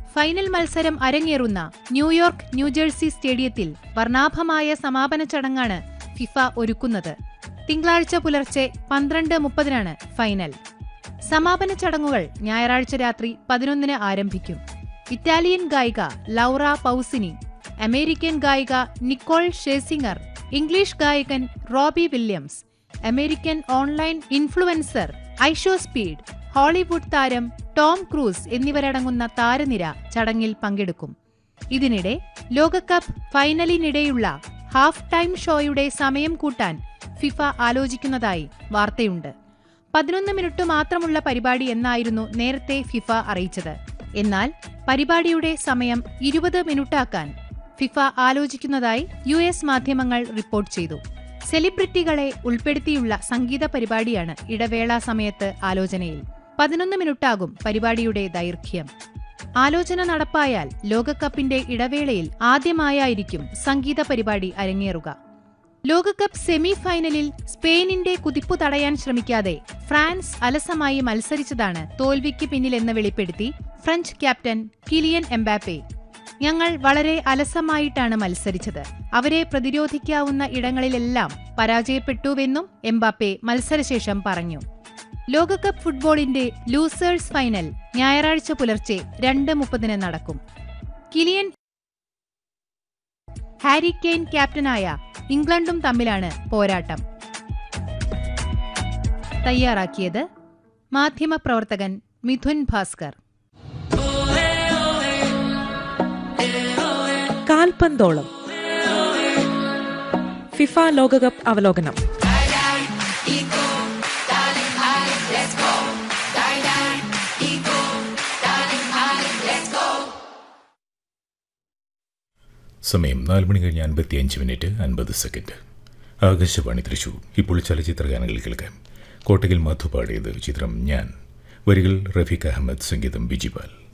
final മത്സരം അരങ്ങേറുന്ന New York New Jersey സ്റ്റേഡിയത്തിൽ വർണ്ണാഭമായ സമാപന ചടങ്ങാണ് ഫിഫ ഒരുക്കുന്നത് തിങ്കളാഴ്ച പുലർച്ചെ പന്ത്രണ്ട് മുപ്പതിനാണ് ഫൈനൽ സമാപന ചടങ്ങുകൾ ഞായറാഴ്ച രാത്രി പതിനൊന്നിന് ആരംഭിക്കും ഇറ്റാലിയൻ ഗായിക ലൗറ പൗസിനി അമേരിക്കൻ ഗായിക നിക്കോൾ ഷേസിംഗർ ഇംഗ്ലീഷ് ഗായകൻ Robbie Williams American online influencer IShowSpeed Hollywood താരം ടോം ക്രൂസ് എന്നിവരടങ്ങുന്ന താരനിര ചടങ്ങിൽ പങ്കെടുക്കും ഇതിനിടെ ലോകകപ്പ് ഫൈനലിനിടെയുള്ള ഹാഫ് ടൈം ഷോയുടെ സമയം കൂട്ടാൻ ഫിഫ ആലോചിക്കുന്നതായി വാർത്തയുണ്ട് പതിനൊന്ന് മിനിറ്റ് മാത്രമുള്ള പരിപാടി എന്നായിരുന്നു നേരത്തെ ഫിഫ അറിയിച്ചത് എന്നാൽ പരിപാടിയുടെ സമയം ഇരുപത് മിനിറ്റാക്കാൻ ഫിഫ ആലോചിക്കുന്നതായി യു എസ് മാധ്യമങ്ങൾ റിപ്പോർട്ട് ചെയ്തു സെലിബ്രിറ്റികളെ ഉൾപ്പെടുത്തിയുള്ള സംഗീത പരിപാടിയാണ് ഇടവേള സമയത്ത് ആലോചനയിൽ പതിനൊന്ന് മിനിറ്റാകും പരിപാടിയുടെ ദൈർഘ്യം ആലോചന നടപ്പായാൽ ലോകകപ്പിന്റെ ഇടവേളയിൽ ആദ്യമായായിരിക്കും സംഗീത പരിപാടി അരങ്ങേറുക ലോകകപ്പ് സെമി ഫൈനലിൽ സ്പെയിനിന്റെ കുതിപ്പു തടയാൻ ശ്രമിക്കാതെ ഫ്രാൻസ് അലസമായി മത്സരിച്ചതാണ് തോൽവിക്ക് പിന്നിലെന്ന് വെളിപ്പെടുത്തി ഫ്രഞ്ച് ക്യാപ്റ്റൻ കിലിയൻ എംബാപ്പെ ഞങ്ങൾ വളരെ അലസമായിട്ടാണ് മത്സരിച്ചത് അവരെ പ്രതിരോധിക്കാവുന്ന ഇടങ്ങളിലെല്ലാം പരാജയപ്പെട്ടുവെന്നും എംബാപ്പെ മത്സരശേഷം പറഞ്ഞു ലോകകപ്പ് ഫുട്ബോളിന്റെ ലൂസേഴ്സ് ഫൈനൽ ഞായറാഴ്ച പുലർച്ചെ രണ്ട് മുപ്പതിന് നടക്കും കിലിയൻ ഹാരി കെയ്ൻ ക്യാപ്റ്റനായ ഇംഗ്ലണ്ടും തമ്മിലാണ് പോരാട്ടം തയ്യാറാക്കിയത് മാധ്യമപ്രവർത്തകൻ മിഥുൻ ഭാസ്കർ കാൽപന്തോളം ഫിഫ ലോകകപ്പ് അവലോകനം സമയം നാല് മണി കഴിഞ്ഞ് അൻപത്തിയഞ്ച് മിനിറ്റ് അൻപത് സെക്കൻഡ് ആകാശവാണി തൃശൂർ ഇപ്പോൾ ചലച്ചിത്ര ഗാനങ്ങൾ കേൾക്കാം കോട്ടയിൽ മധു പാടിയത് ചിത്രം ഞാൻ വരികൾ റഫീഖ് അഹമ്മദ് സംഗീതം ബിജിപാൽ